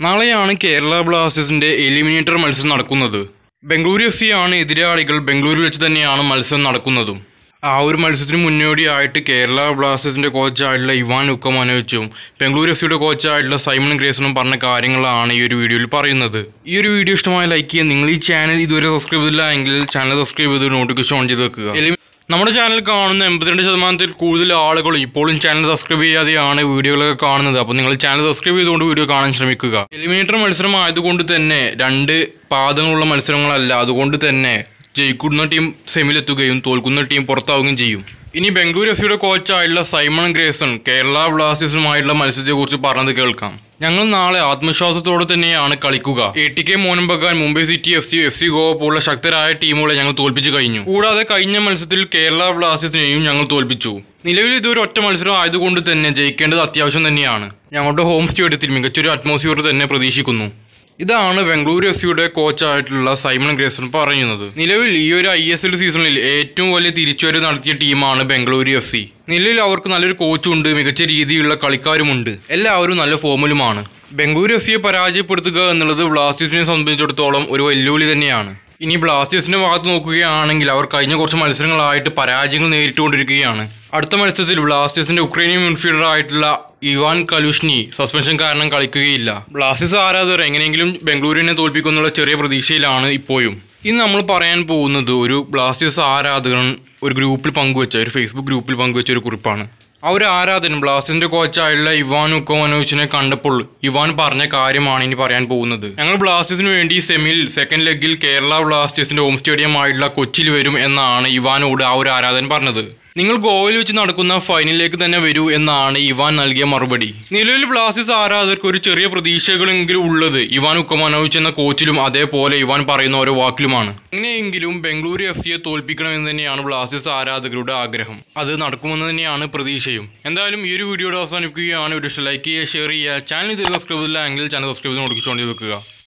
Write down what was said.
നാളെയാണ് കേരള ബ്ലാസ്റ്റേഴ്സിന്റെ എലിമിനേറ്റർ മത്സരം നടക്കുന്നത് ബംഗളൂരു എഫ് സി ആണ് എതിരാളികൾ ബംഗളൂരു വെച്ച് തന്നെയാണ് മത്സരം നടക്കുന്നതും ആ ഒരു മത്സരത്തിന് മുന്നോടിയായിട്ട് കേരള ബ്ലാസ്റ്റേഴ്സിന്റെ കോച്ചായിട്ടുള്ള ഇവാൻ ഉക്കമാനോവിച്ചും ബംഗളൂരു എഫ് സിയുടെ കോച്ചായിട്ടുള്ള സൈമൺ ഗ്രേസണും പറഞ്ഞ കാര്യങ്ങളാണ് ഈ ഒരു വീഡിയോയിൽ പറയുന്നത് ഈ ഒരു വീഡിയോ ഇഷ്ടമായ ലൈക്ക് ചെയ്യുക നിങ്ങൾ ഈ ചാനൽ ഇതുവരെ സബ്സ്ക്രൈബ് ചെയ്തില്ല എങ്കിൽ ചാനൽ സബ്സ്ക്രൈബ് ചെയ്ത് നോട്ടിഫിക്കേഷൻ ഓൺ ചെയ്ത് വെക്കുക എലി- നമ്മുടെ ചാനൽ കാണുന്ന എൺപത്തിരണ്ട് ശതമാനത്തിൽ കൂടുതൽ ആളുകളും ഇപ്പോഴും ചാനൽ സബ്സ്ക്രൈബ് ചെയ്യാതെയാണ് വീഡിയോകളൊക്കെ കാണുന്നത് അപ്പോൾ നിങ്ങൾ ചാനൽ സബ്സ്ക്രൈബ് ചെയ്തുകൊണ്ട് വീഡിയോ കാണാൻ ശ്രമിക്കുക എലിമിനേറ്റർ മത്സരം ആയതുകൊണ്ട് തന്നെ രണ്ട് പാദങ്ങളുള്ള മത്സരങ്ങളല്ല അതുകൊണ്ട് തന്നെ ജയിക്കുന്ന ടീം സെമിയിലെത്തുകയും തോൽക്കുന്ന ടീം പുറത്താവുകയും ചെയ്യും ഇനി ബംഗളൂരു എഫ് സിയുടെ കോച്ചായിട്ടുള്ള സൈമൺ ഗ്രേസൺ കേരള ബ്ലാസ്റ്റേഴ്സുമായിട്ടുള്ള മത്സരത്തെക്കുറിച്ച് പറഞ്ഞത് കേൾക്കാം ഞങ്ങൾ നാളെ ആത്മവിശ്വാസത്തോടെ തന്നെയാണ് കളിക്കുക A T K Mohun Bagan Mumbai city F C F C Goa പോലുള്ള ശക്തരായ ടീമുകളെ ഞങ്ങൾ തോൽപ്പിച്ചു കഴിഞ്ഞു കൂടാതെ കഴിഞ്ഞ മത്സരത്തിൽ കേരള ബ്ലാസ്റ്റേഴ്സിനെയും ഞങ്ങൾ തോൽപ്പിച്ചു നിലവിൽ ഇതൊരു ഒറ്റ മത്സരം ആയതുകൊണ്ട് തന്നെ ജയിക്കേണ്ടത് അത്യാവശ്യം തന്നെയാണ് ഞങ്ങളുടെ ഹോം സ്റ്റേഡിയത്തിൽ മികച്ചൊരു അറ്റ്മോസ്ഫിയർ തന്നെ പ്രതീക്ഷിക്കുന്നു ഇതാണ് ബംഗളൂരു എഫ് സിയുടെ കോച്ചായിട്ടുള്ള സൈമൺ ഗ്രേസൺ പറയുന്നത് നിലവിൽ ഈ ഒരു ഐ എസ് എൽ സീസണിൽ ഏറ്റവും വലിയ തിരിച്ചുവരവ് നടത്തിയ ടീമാണ് ബംഗളൂരു എഫ് സി നിലവിൽ അവർക്ക് നല്ലൊരു കോച്ചുണ്ട് മികച്ച രീതിയിലുള്ള കളിക്കാരുമുണ്ട് എല്ലാവരും നല്ല ഫോമിലുമാണ് ബംഗളൂരു എഫ് സിയെ പരാജയപ്പെടുത്തുക എന്നുള്ളത് ബ്ലാസ്റ്റേഴ്സിനെ സംബന്ധിച്ചിടത്തോളം ഒരു വെല്ലുവിളി തന്നെയാണ് ഇനി ബ്ലാസ്റ്റേഴ്സിന്റെ ഭാഗത്ത് നോക്കുകയാണെങ്കിൽ അവർ കഴിഞ്ഞ കുറച്ച് മത്സരങ്ങളായിട്ട് പരാജയങ്ങൾ നേരിട്ടുകൊണ്ടിരിക്കുകയാണ് അടുത്ത മത്സരത്തിൽ ബ്ലാസ്റ്റേഴ്സിന്റെ ഉക്രൈനിയൻ മിഡ്ഫീൽഡർ ആയിട്ടുള്ള ഇവാൻ കലുഷ്നി സസ്പെൻഷൻ കാരണം കളിക്കുകയില്ല ബ്ലാസ്റ്റേഴ്സ് ആരാധകർ എങ്ങനെയെങ്കിലും ബംഗളൂരുവിനെ തോൽപ്പിക്കുന്നുള്ള ചെറിയ പ്രതീക്ഷയിലാണ് ഇപ്പോഴും ഇന്ന് നമ്മൾ പറയാൻ പോകുന്നത് ഒരു ബ്ലാസ്റ്റേഴ്സ് ആരാധകൻ ഒരു ഗ്രൂപ്പിൽ പങ്കുവെച്ച ഒരു ഫേസ്ബുക്ക് ഗ്രൂപ്പിൽ പങ്കുവെച്ച ഒരു കുറിപ്പാണ് ആ ഒരു ആരാധകൻ ബ്ലാസ്റ്റേഴ്സിന്റെ കോച്ചായുള്ള ഇവാൻ ഉക്കോമനോവിച്ചിനെ കണ്ടപ്പോൾ ഇവാൻ പറഞ്ഞ കാര്യമാണ് ഇനി പറയാൻ പോകുന്നത് ഞങ്ങൾ ബ്ലാസ്റ്റേഴ്സിന് വേണ്ടി സെമിയിൽ സെക്കൻഡ് ലെഗിൽ കേരള ബ്ലാസ്റ്റേഴ്സിന്റെ ഹോം സ്റ്റേഡിയം ആയിട്ടുള്ള കൊച്ചിയിൽ വരും എന്നാണ് ഇവാനോട് ആ ഒരു ആരാധകൻ പറഞ്ഞത് നിങ്ങൾ ഗോവയിൽ വെച്ച് നടക്കുന്ന ഫൈനലിലേക്ക് തന്നെ വരൂ എന്നാണ് ഇവാൻ നൽകിയ മറുപടി നിലവിൽ ബ്ലാസ്റ്റേഴ്സ് ആരാധകർക്ക് ഒരു ചെറിയ പ്രതീക്ഷകളെങ്കിലും ഉള്ളത് ഇവാൻ ഉക്കമാനോവിച്ച് എന്ന കോച്ചിലും അതേപോലെ ഇവാൻ പറയുന്ന ഓരോ വാക്കിലുമാണ് എങ്ങനെയെങ്കിലും ബംഗളൂരു എഫ് സിയെ തോൽപ്പിക്കണമെന്ന് തന്നെയാണ് ബ്ലാസ്റ്റേഴ്സ് ആരാധകരുടെ ആഗ്രഹം അത് നടക്കുമെന്ന് തന്നെയാണ് പ്രതീക്ഷയും എന്തായാലും ഈ ഒരു വീഡിയോയുടെ അവസാനിപ്പിക്കുകയാണ് വീഡിയോ ലൈക്ക് ചെയ്യുക ഷെയർ ചെയ്യുക ചാനൽ ഇത് സബ്സ്ക്രൈബ് ചെയ്തില്ല എങ്കിൽ ചാനൽ സബ്സ്ക്രൈബ് ചെയ്ത് നോട്ടിഫിക്കേഷൻ വെക്കുക